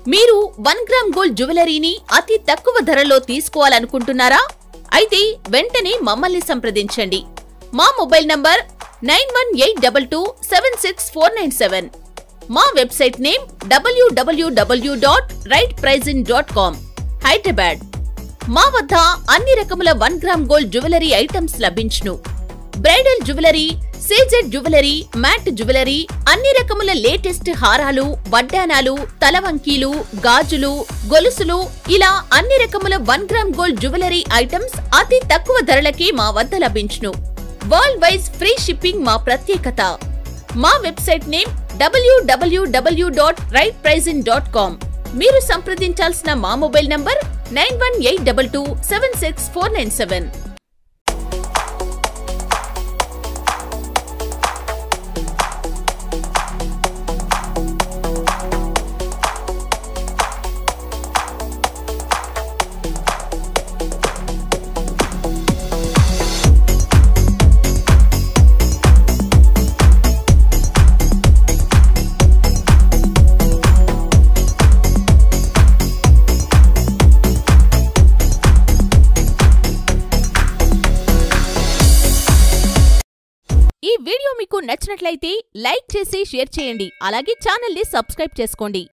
మీరు one gram gold జ్యువెలరీని అతి తక్కువ ధరలో తీసుకోవాలనుకుంటున్నారా అయితే వెంటనే మమ్మల్ని సంప్రదించండి మా mobile number nine one eight double two seven six four nine seven మా వెబ్సైట్ నేమ్ డబ్ల్యూడబ్ల్యూడబ్ల్యూ dot right prizin dot com Hyderabad మా వద్ద అన్ని రకముల one gram gold jewellery items లభించును bridal jewellery CZ jewellery matte jewellery అన్ని రకముల లేటెస్ట్ హారాలు వడ్డానాలు తలవంకీలు గాజులు గొలుసులు ఇలా అన్ని రకముల one gram gold jewellery items అతి తక్కువ ధరలకే మా వద్ద లభించును వరల్డ్ వైజ్ ఫ్రీ షిప్పింగ్ మా ప్రత్యేకత మా వెబ్సైట్ నేమ్ డబ్ల్యూడబ్ల్యూడబ్ల్యూ dot right prizin dot com మీరు సంప్రదించాల్సిన మా mobile number nine one eight double two seven six four nine seven ఈ వీడియో మీకు నచ్చినట్లయితే లైక్ చేసి షేర్ చేయండి అలాగే ఛానల్ ని సబ్స్క్రైబ్ చేసుకోండి